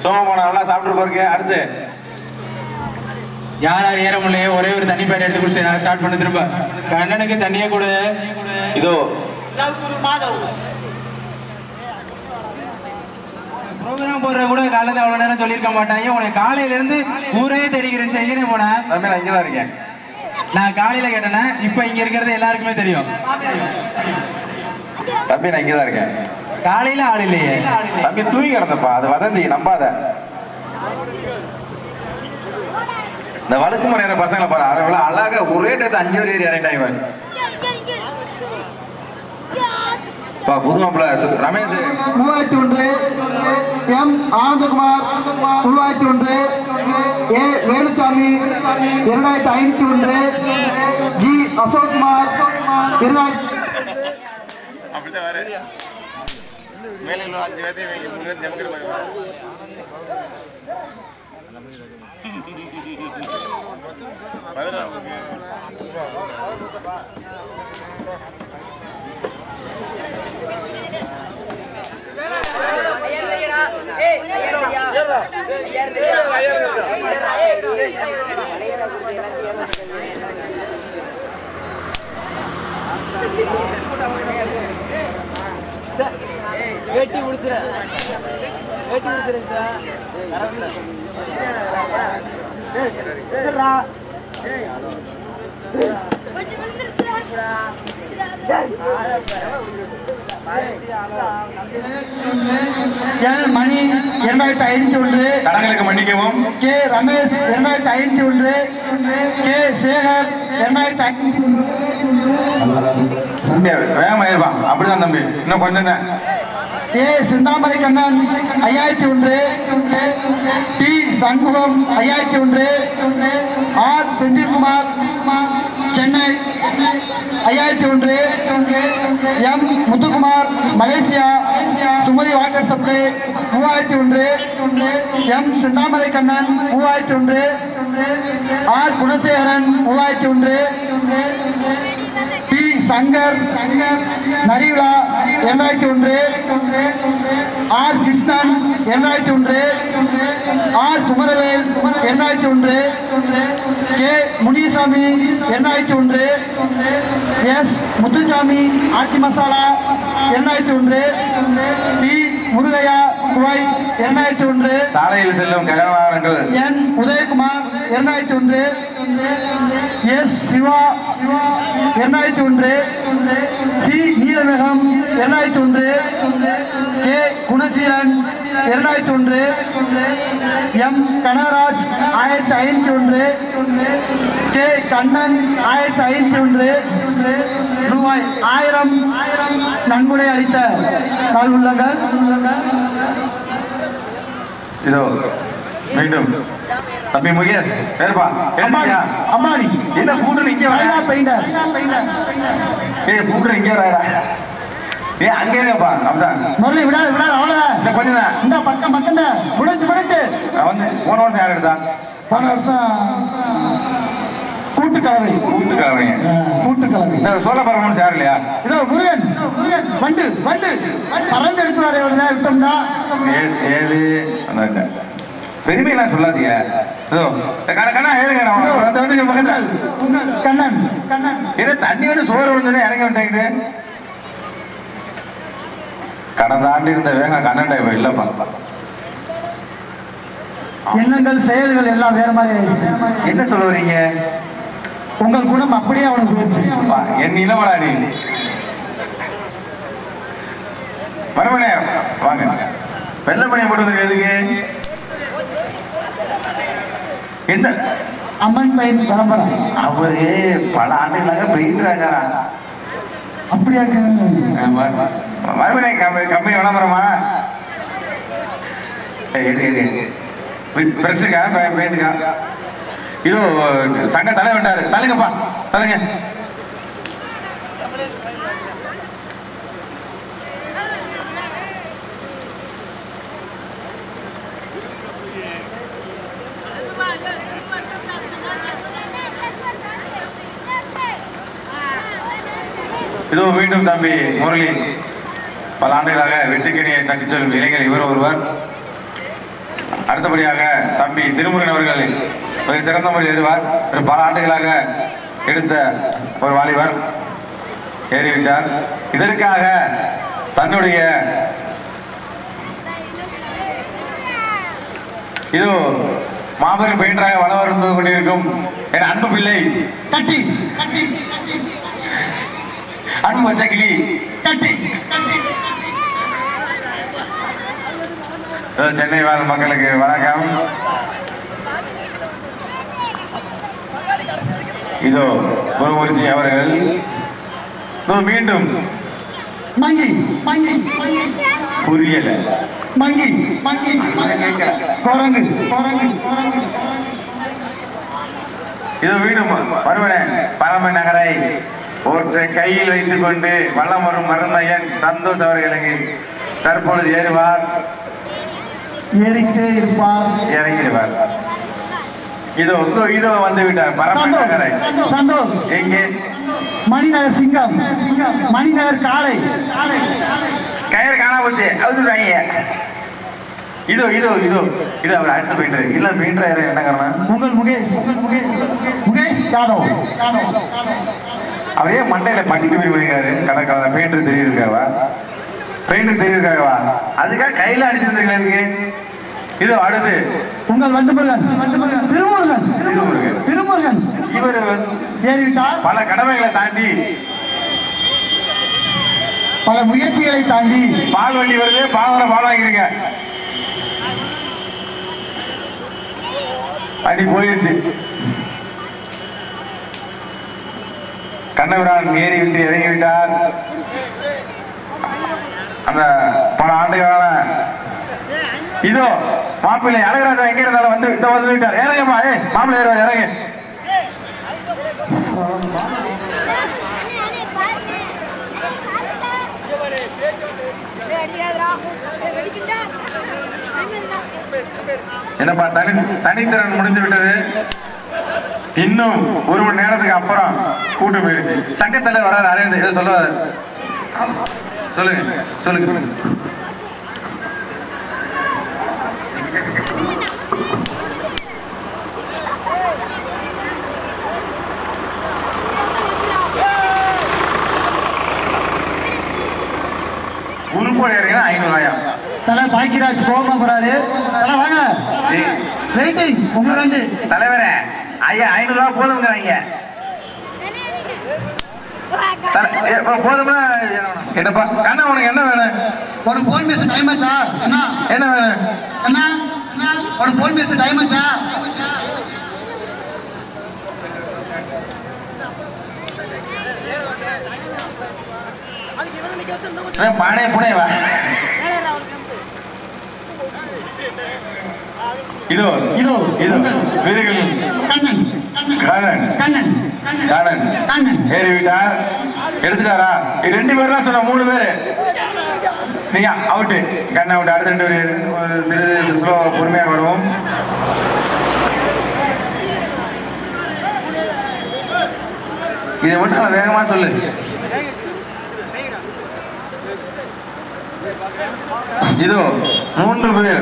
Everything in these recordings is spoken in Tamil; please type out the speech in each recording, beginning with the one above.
சோமமான நல்லா சாப்பிட்டு போறீங்க அடுத்து யார் யார் ஏற முடியல ஒரே ஒரு தண்ணி பேட் எடுத்து குடிச்சு நான் ஸ்டார்ட் பண்ண திரும்ப கண்ணனுக்கு தண்ணியே கூட இதோ ப்ரோக்ராம் போடுற கூட காலையில் அவ்வளோ நேரம் சொல்லியிருக்க மாட்டாங்க உனக்கு காலையில இருந்து ஊரே தேடிக்கிறேன் செய்யனே போனேன் தம்பி நான் இங்கதான் இருக்கேன் நான் காலையில கேட்டேனே இப்போ இங்க இருக்கிறது எல்லாருக்குமே தெரியும் தம்பி நான் இங்கதான் இருக்கேன் காலையில ஆள் இல்லையே தம்பி தூங்கி கிடந்தப்பா அது வதந்தி நம்பாத இந்த வழுக்கு முறையிற பசங்களை பாரு அவ்வளவு அழகா ஒரே டேத்து அஞ்சு வரை ஏறி இறங்கிட்டாங்க இவன். பா, புது மாப்பிள்ள ரமேஷ் மூவாயிரத்தி ஒன்று எம் ஆனந்தகுமார் மூவாயிரத்தி ஒன்று ஏ வேலுசாமி இரண்டாயிரத்தி ஐநூத்தி ஒன்று ஜி அசோக்குமார் இரண்டாயிரத்தி வெட்டி முடிச்சிட வெட்டி முடிச்சிருக்கா கொஞ்சம் விழுந்துருச்சுடா. எல் மணி இரண்டாயிரத்தி ஐநூத்தி ஒன்று கடங்களுக்கு மன்னிக்கவும் கே ரமேஷ் இரண்டாயிரத்தி ஐநூத்தி ஒன்று கே சேகர் இரண்டாயிரத்தி ஐநூத்தி தம்பி, வேகமா ஏறுப்பா அப்படிதான் தம்பி இன்னும் கொஞ்சம் தான் ஏ சிந்தாமரை கண்ணன் ஐயாயிரத்தி ஒன்று டி சண்முகம் ஐயாயிரத்தி ஒன்று ஆர் செந்தில்குமார் சென்னை ஐயாயிரத்தி ஒன்று M Muthukumar Malaysia Sumathi water supply மூவாயிரத்தி ஒன்று எம் சிந்தாமரை கண்ணன் மூவாயிரத்தி ஒன்று ஆர் குணசேகரன் மூவாயிரத்தி ஒன்று டி சங்கர் நரிவிழா இரண்டாயிரத்தி ஒன்று ஆர் கிருஷ்ணன் இரண்டாயிரத்தி ஒன்று ஆர் குமரவேல் இரண்டாயிரத்தி ஒன்று கே முனிசாமி இரண்டாயிரத்தி ஒன்று எஸ் முத்துசாமி ஆச்சி மசாலா இரண்டாயிரத்தி ஒன்று டி முருகையா குவாய் இரண்டாயிரத்தி ஒன்று சாலையில் செல்லும் கல்யாண வாகனங்கள் என் உதயகுமார் இரண்டாயிரத்தி ஒன்று எஸ் சிவா இரண்டாயிரத்தி ஒன்று சி நீலமேகம் இரண்டாயிரத்தி ஒன்று கே குணசீலன் இரண்டாயிரத்தி ஒன்று எம் கனகராஜ் ஆயிரத்தி ஐநூத்தி ஒன்று கே கண்ணன் ஆயிரத்தி ஐநூத்தி ஒன்று ரூபாய் ஆயிரம் நன்கொடை அளித்த நல்வுள்ளங்கள் இதோ மீண்டும் தம்பி முகேஷ் ஏற்பா அம்மாடி அம்மாடி என்ன கூட்டு இங்க சைனா வர பெயிண்டர் ஏய் கூட்டு இங்க வரடா ஏய் அங்க இருப்பா அப்படிதான் முரளி விடாது விடாது அவ்வளவுதான் இந்த கொஞ்சம் தான் இந்த பக்கம் பக்கம் தான் முடிச்சு முடிச்சு நான் வந்து போன வருஷம் யார் எடுத்தா போன வருஷம் கூட்டு கலவை கூட்டுக்காரங்க கூட்டு கலவை இந்த சோழ பரமன்ஸ் யார் இல்லையா இதோ முருகன் முருகன் வண்டு வண்டு பறந்து எடுத்துவாரு ஒரு நேரம் விட்டோம்னா ஏழு ஏழு அந்த பெருமையெல்லாம் சொல்லாதீங்க இதோ கண்ணா கண்ணா ஏழுங்க நான் வந்து வந்து இங்க பக்கத்துல கண்ணன் கண்ணன் ஏன்னா தண்ணி வந்து சோறு வந்து இறங்க விட்டாங்க கடந்த ஆண்டு இருந்த வேகம் கண்ணன் இப்ப இல்லப்பா எண்ணங்கள் செயல்கள் எல்லாம் வேற மாதிரி ஆயிடுச்சு என்ன சொல்ல வரீங்க உங்கள் குணம் அப்படியே அவனுக்கு போயிடுச்சு வா, என் இளவடா நீ மறுமணே வாங்க வெள்ளமணியை போட்டு வந்திருக்க எதுக்கு என்ன அம்மன் பையன் பரம்பரை அவரு பல ஆண்டுகளாக பெயிண்டாங்க அப்படியாக்கு மறுமணி கம்பெனி கம்பெனி விளம்பரமா ஏய், எடு, எடு, எடு. பிரஸுக்கா பெ- பெயிண்டுக்கா இதோ தங்க தலை விட்டாரு தலைங்கப்பா தலைங்க இதோ மீண்டும் தம்பி முரளி பல ஆண்டுகளாக வெட்டுக்கணியை தட்டிச் செல்லும் இளைஞர் இவர் ஒருவர் அடுத்தபடியாக தம்பி திருமுருகன் அவர்கள் ஒரு சிறந்த முறையில் ஏறுவார் ஒரு பல ஆண்டுகளாக எடுத்த ஒரு வாலிபர் ஏறிவிட்டார் இதற்காக தன்னுடைய இது மாபெரும் பெயிண்டராக வளம் வந்து கொண்டிருக்கும் என் அன்பு பிள்ளை கட்டி கட்டி கட்டி அன்பு பச்சைக்கிளி கட்டி இதோ சென்னை வாழ் மக்களுக்கு வணக்கம் இதோ குருமூர்த்தி அவர்கள் இதோ மீண்டும் மங்கி மங்கி மங்கி புரியல மங்கி மங்கி குரங்கு குரங்கு குரங்கு இதோ மீண்டும் வருவனேன் பரம நகரை ஒற்றை கையில் வைத்துக் கொண்டு வல்லம் வரும் மருந்தையன் சந்தோஷ் அவர்களுக்கு தற்பொழுது ஏறுவார் ஏறிக்கிட்டே இருப்பார் இறங்கிடுவார் இதோ இதோ இதோ வந்து விட்டார் பரம நகரை சந்தோஷ் சந்தோஷ் எங்கே மணிநகர் சிங்கம் சிங்கம் மணிநகர் காளை காளை காளை. கயிறு காணா போச்சு அவுத்துட்டாங்க இதோ இதோ இதோ இது அவர் அடுத்த பெயிண்டர் இல்ல பெயிண்டர் என்ன காரணம் உங்கள் முகேஷ் உங்கள் முகேஷ் முகேஷ் யாதவ் யாதவ் அவரே மண்டையில பட்டி போய் பண்ணிருக்காரு கடற்கரை பெயிண்டர் தெரியிருக்காவா பெயிண்டர் தெரியிருக்காவா அதுக்காக கையில அடிச்சிருந்துருக்கு இதோ அடுத்து உங்கள் வண்டுமுருகன் வண்டுமுருகன் திருமுருகன் திருமுருகன். திருமுருகன் இவர் ஏறிவிட்டார் பல கடமைகளை தாண்டி பல முயற்சிகளை தாண்டி பால் வண்டி வருது பால் பால் வாங்கிருங்க அடி போயிருச்சு கண்ணபிரான் ஏறி விட்டு இறங்கி விட்டார் அந்த பல ஆண்டுகளான இதோ மாப்பிள்ளை அழகராஜா எங்க இருந்தாலும் வந்து இந்த வந்து விட்டார் இறங்கம்மா ஏ மாப்பிள்ளை ஏறுவார் இறங்கு அடிக்காதடா வெடிக்கிட்டா அண்ணன்டா என்னப்பா தனி தனித்திறன் முடிந்து விட்டது இன்னும் ஒரு மணி நேரத்துக்கு அப்புறம் கூட்டம் போயிடுச்சு சங்கத்தில் வராது அரவிந்த் இதை சொல்லுவாரு சொல்லுங்க சொல்லுங்க உருப்போடு இறங்கினா ஐநூறு ரூபாயாம் தலை பாக்கியராஜ் கோபமா போறாரு தலை வாங்க ஏய், வெயிட்டிங் உங்க ரெண்டு தலைவரே ஐயா ஐநூறு ரூபா போதுங்கிறாங்க தலை- ஏ, போ- போதும்னா என்ன வேணும்? என்னப்பா கண்ணா உனக்கு என்ன வேணும் ஒரு போன் பேச டைம் ஆச்சா என்ன என்ன வேணும் என்ன ஒரு போன் பேச டைம் ஆச்சா ஏன் பானே புனே வா இதோ இதோ இதோ உங்கள் வீரர்கள் கண்ணன் கண்ணன் கண்ணன் கண்ணன் காணன் கண்ணன் ஏறி விட்டார் எடுத்துட்டாரா இது ரெண்டு பேர் தான் சொன்ன மூணு பேரு நீங்க அவுட்டு கண்ணை அவுட் அடுத்த ரெண்டு பேர் ஒரு சிறிது ஸ்லோ பொறுமையாக வருவோம் இதை மட்டும் நல்லா வேகமா சொல்லு இதோ மூன்று பேர்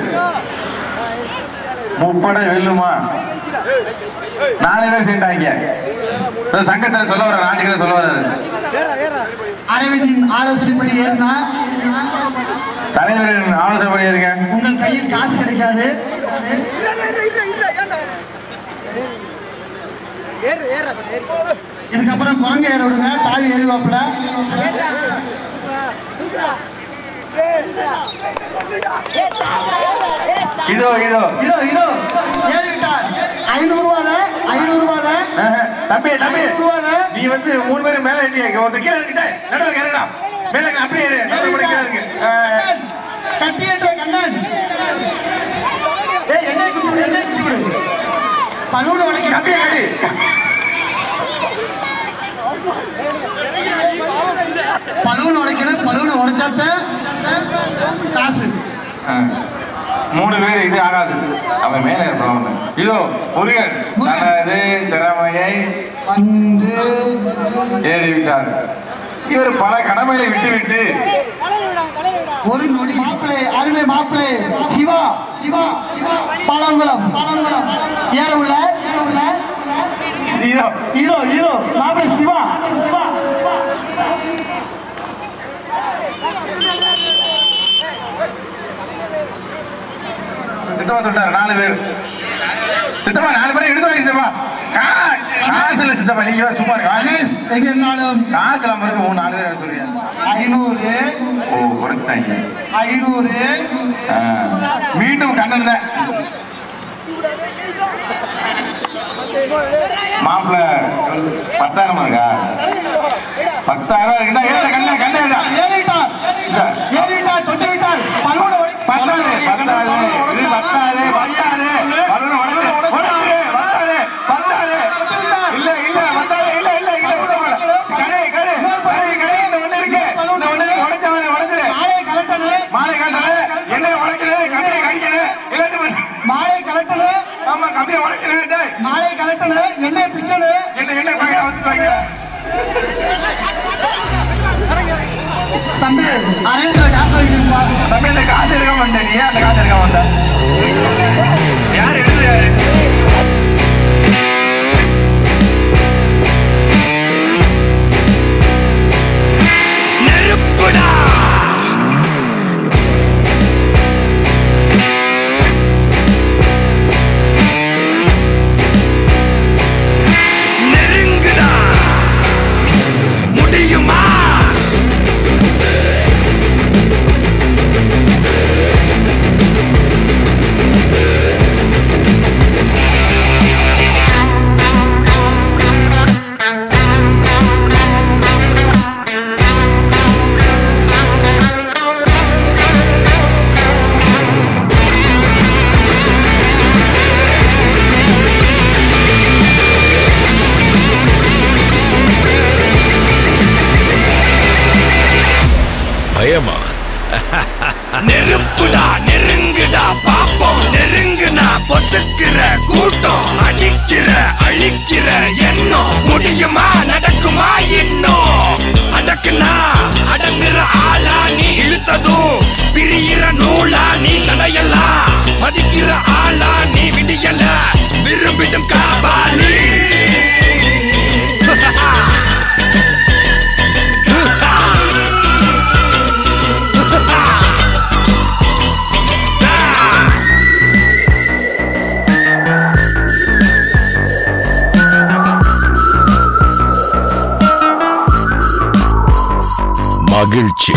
முப்படை வெல்லுமா நாலு பேர் சேர்ந்தாங்க இதோ சங்கத்தில் சொல்ல வர நாட்டுக்கு சொல்ல வர்றாரு அரவிந்தின் ஆலோசனைப்படி ஏறினா தலைவரின் ஆலோசனை பண்ணி இருக்கேன் உங்கள் கையில் காசு கிடைக்காது இதுக்கப்புறம் குரங்கு ஏற விடுங்க தாவி ஏறிவாப்புல இதோ இதோ இதோ இதோ ஏறிவிட்டார் ஐநூறு ரூபாத ஐநூறு ரூபாத ஆஹா. தம்பி தம்பி ஐநூறு ரூபாத நீ வந்து மூணு பேரும் மேல ஏறி ஒருத்தர் கீழே இருக்கிட்ட நடுவில் இறங்கடா மேல இருக்கு, அப்படியே ஏறு. நடுவில் மட்டும் கீழே இருக்கு ஆ, கட்டி என்ற கண்ணன் ஏய் என்னை குத்தி விடு என்னை குத்தி விடு பலூன் உடைக்க கம்பியை கட்டி பலூன் உடைக்கணும் பலூனை உடைச்சாத்த காசு ஆ. மூணு பேர் இது ஆகாது அவன் மேல இருப்பான் இதோ முருகன் முருகன். தனது திறமையை வந்து ஏறி விட்டார் இவர் பல கடமைகளை விட்டு விட்டு தலையில விடா தலையில விடா ஒரு நொடி மாப்பிளை அருமை மாப்பிளை சிவா சிவா பழங்குளம் பழங்குளம் ஏற உள்ள ஏற உள்ள ஹீரோ ஹீரோ ஹீரோ மாப்பிள்ளை சிவா சிவா சித்தப்பா சொல்லிட்டாரு நாலு பேர் சித்தப்பா நாலு பேரை எடுத்து வாங்க சித்தப்பா கா- காசு இல்ல சித்தப்பா நீங்க வேற சும்மா இருக்க கணேஷ் எங்க இருந்தாலும் காசு இல்லாம இருக்கு மூணு நாலு பேர் சொல்றீங்க ஐநூறு ஓ குறைச்சிட்டாங்க ஐநூறு ஆ. மீண்டும் கண்ணன் தான் மாப்பிள்ள பத்தாயிரமா இருக்கா பத்தாயிரம் இருக்குதா ஏடா கண்ணா கண்ணா ஏடா ஏறிட்டார் இந்த. ஏறிட்டார் தொட்டு விட்டார் பலூன பத்தாது பத்தாது இது பத்தாது பத்தாது பலூனை உடைச்சு உடைச்சு பத்தாது பத்தாது இல்ல இல்ல பத்தாது இல்ல இல்ல இல்ல விட மாட்டேன். கடை கடை கடை கடை இந்த ஒண்ணு இருக்கு இந்த ஒண்ணு இருக்கு உடைச்சவன உடைச்சிரு மாலை கலட்டனு மாலை காட்டுறது என்ன உடைக்கிறது கம்பியை கடிக்கணும் எல்லாத்தையும் பண்ணு. மாலை கலட்டனு ஆமா கம்பியை உடைக்கணும் டேய் மாலை கலட்டனு எண்ணெய் பிக்கனு என்ன என்ன பாக்கெட் வந்துட்டு வாங்க தம்பி அரேஞ்சில காசு வைக்கிறீங்களா தம்பி இந்த காசு எடுக்க மாட்டேன் நீ ஏன் அந்த காசு எடுக்க மாட்டேன் யார் எடுத்து யாரு நெருப்புடா நெருங்குடா முடியுமா பயமா நெருப்புடா நெருங்குடா பாப்போம் நெருங்குனா பொசுக்கிற கூட்டம் அடிக்கிற அழிக்கிற எண்ணம் முடியுமா நடக்குமா இன்னும் அடக்குனா அடங்குற ஆளா நீ இழுத்ததும் பிரியிற நூலா நீ தடையலாம் மதிக்கிற ஆளா நீ விடியல விரும்பிடும் காபாலி மகிழ்ச்சி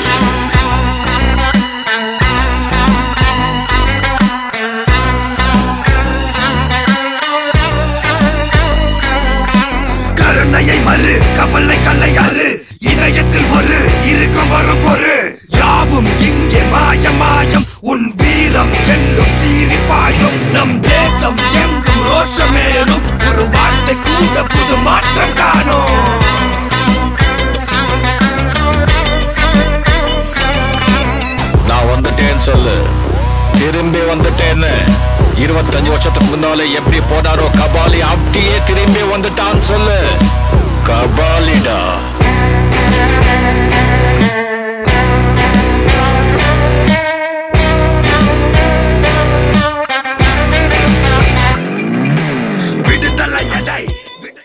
கருணையை மறு கவலை கல்லையாறு இதயத்தில் ஒரு இருக்கும் வரும் பொறு யாவும் இங்கே மாயம் மாயம் உன் வீரம் என்றும் சீறி பாயும் நம் தேசம் எங்கும் ரோஷமேறும் ஒரு வார்த்தை கூட புது மாற்றம் காணும் நான் வந்துட்டேன்னு சொல்லு திரும்பி வந்துட்டேன்னு இருபத்தஞ்சு வருஷத்துக்கு முன்னால எப்படி போனாரோ கபாலி அப்படியே திரும்பி வந்துட்டான்னு சொல்லு கபாலிடா விடுதலை எடை விடு-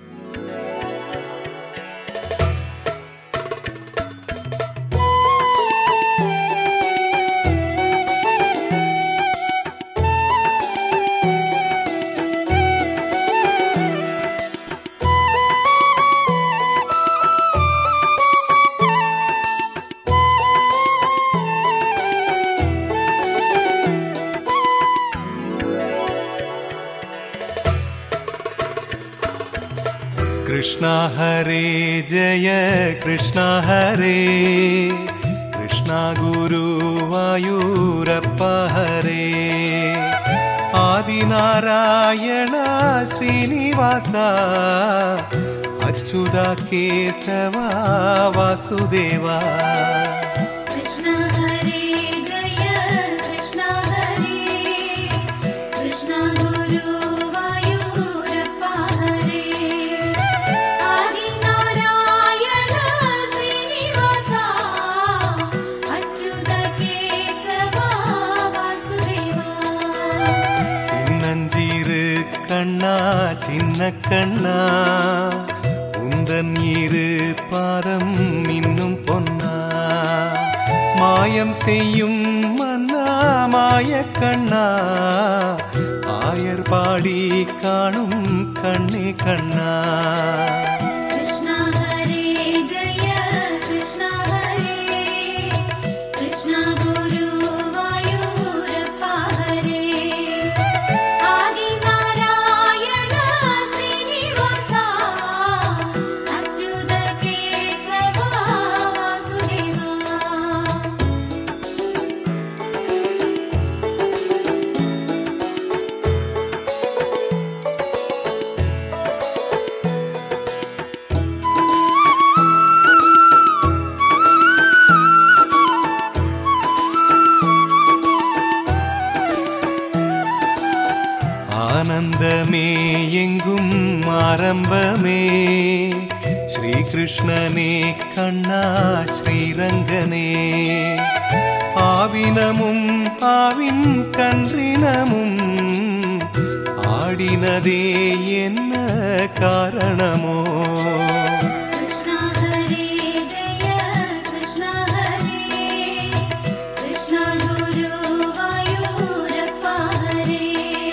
कृष्ण हरे जय कृष्ण हरे कृष्ण गुरुवायूरप्प हरे आदिनारायण श्रीनिवास अच्युत केशवा वासुदेवा कृष्ण हरे जय कृष्ण हरे कृष्ण गुरुवायूरप्पा हरे आदिनारायण श्रीनिवासा अच्युत केशवा वासुदेवा கண்ணா உந்தன் இரு பாதம் இன்னும் பொன்னா மாயம் செய்யும் மன்னா மாய கண்ணா ஆயர் பாடி காணும் கண்ணே கண்ணா कृष्ण हरे जय कृष्ण हरे कृष्ण गुरुवायूरप्पा हरे आदिनारायण श्रीनिवासा अच्युत केशवा वासुदेवा ஆனந்தமே எங்கும் ஆரம்பமே ஸ்ரீகிருஷ்ணனே கண்ணா ஸ்ரீரங்கனே ஆவினமும் ஆவின் கன்றினமும் ஆடினதே என்ன காரணமோ कृष्ण हरे जय कृष्ण हरे कृष्ण गुरुवायूरप्पा हरे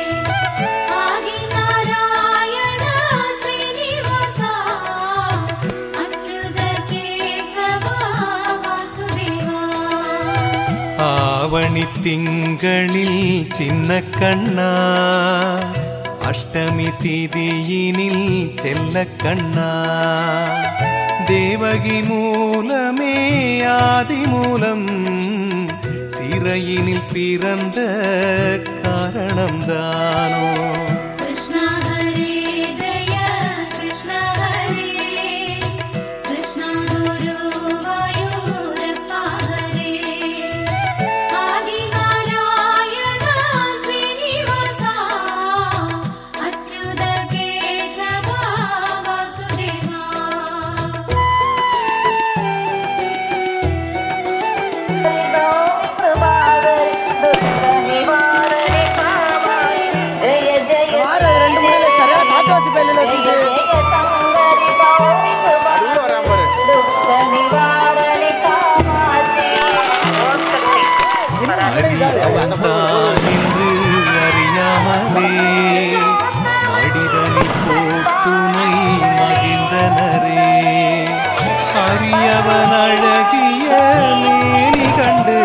आदिनारायण श्रीनिवासा अच्युत केशवा वासुदेवा ஆவணி திங்களில் சின்ன கண்ணா அஷ்டமி திதியினில் செல்ல கண்ணா தேவகி மூலமே ஆதி மூலம் சிறையினில் பிறந்த காரணம்தானோ कृष्ण हरे जय कृष्ण हरे कृष्ण गुरुवायूरप्पा हरे आदिनारायण श्रीनिवासा अच्युत केशवा वासुदेवा வார ரெண்டு மூணு சரியா காட்டு வச்சு பேர்ல வச்சுட்டு உள்ள வராம பாரு அறியான் என்று அறியாமலே மடிதனி போத்துணை மகிழ்ந்தனரே அரியவன் அழகிய மேனி கண்டு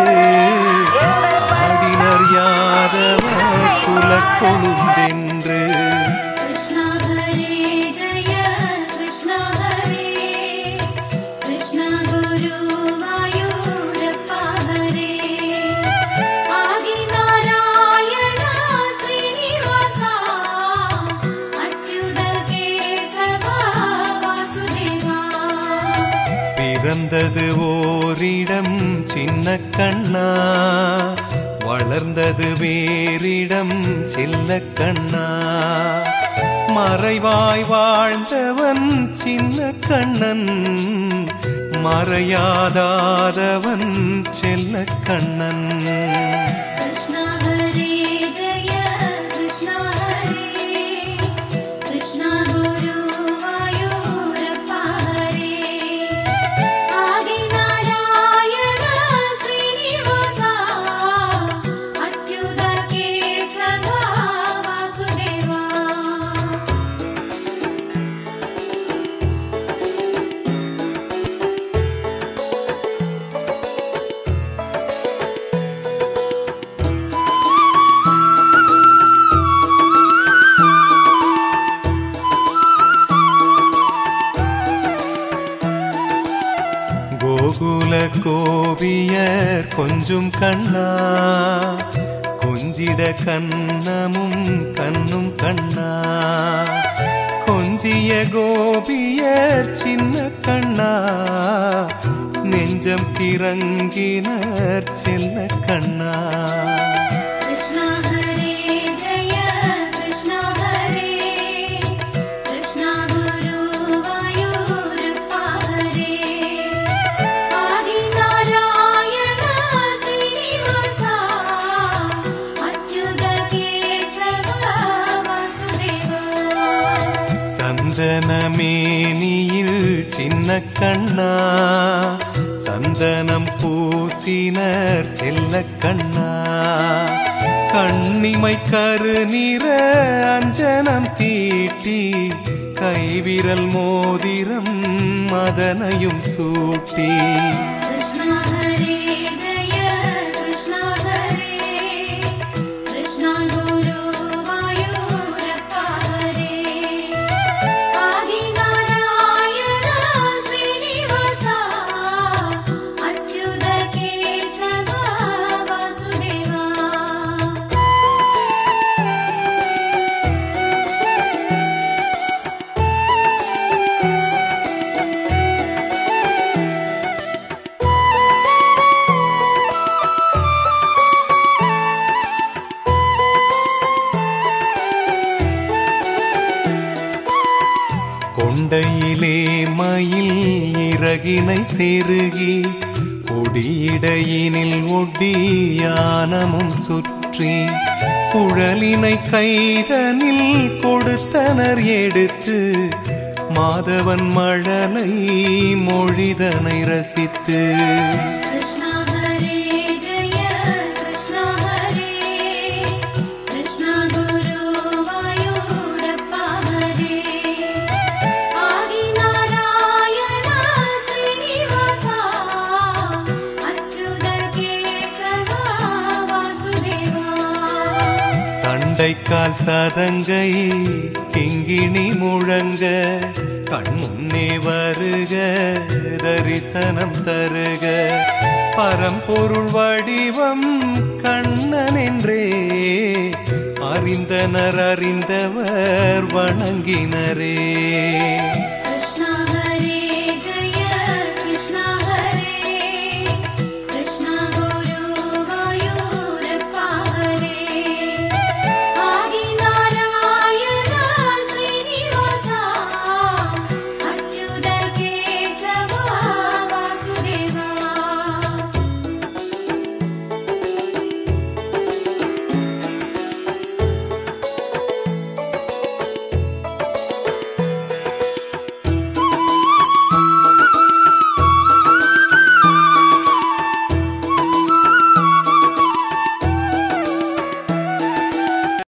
ஆடினர் யாதவர் குலக்கொழுந்தென்று कृष्ण हरे जय कृष्ण हरे कृष्ण गुरुवायूरप्पा हरे आदिनारायण श्रीनिवासा अच्युत केशवा वासुदेवा பிறந்தது ஓரிடம் சின்ன கண்ணா வளர்ந்தது வேறிடம் செல்ல கண்ணா மறைவாய் வாழ்ந்தவன் சின்ன கண்ணன் மறையாதாதவன் செல்ல கண்ணன் कृष्ण हरे जय कृष्ण हरे कृष्ण गुरुवायूरप्पा हरे आदिनारायण श्रीनिवासा अच्युत केशवा वासुदेवा கோகுல கோபியர் கொஞ்சும் கண்ணா கொஞ்சிட கண்ணமும் கண்ணும் கண்ணா கொஞ்சிய கோபியர் சின்ன கண்ணா நெஞ்சம் கிறங்கினர் செல்ல கண்ணா कृष्ण हरे जय कृष्ण हरे कृष्ण गुरुवायूरप्पा हरे आदिनारायण श्रीनिवासा अच्युत केशवा वासुदेवा சின்ன கண்ணா சந்தனம் பூசினர் செல்ல கண்ணா கண்ணிமை கருநிற அஞ்சனம் தீட்டி கைவிரல் மோதிரம் மதனையும் சூட்டி कृष्ण हरे जय कृष्ण हरे कृष्ण गुरु वायुरप्पा हरे आदिनारायण श्रीनिवासा अच्युत केशव वासुदेवा கொண்டையிலே மயில் இறகினை செருகி கொடியிடையினில் ஒட்டியானமும் சுற்றி குழலினை கைதனில் கொடுத்தனர் எடுத்து மாதவன் மழலை மொழிதனை ரசித்து कृष्ण हरे जय कृष्ण हरे कृष्ण गुरु वायुरप्पा हरे आदिनारायण श्रीनिवासा अच्युत केशव वासुदेवा தண்டைக்கால் சதங்கை கிங்கிணி முழங்க கண் முன்னே வருக தரிசனம் தருக பரம்பொருள் வடிவம் கண்ணன் என்றே அறிந்தனர் அறிந்தவர் வணங்கினரே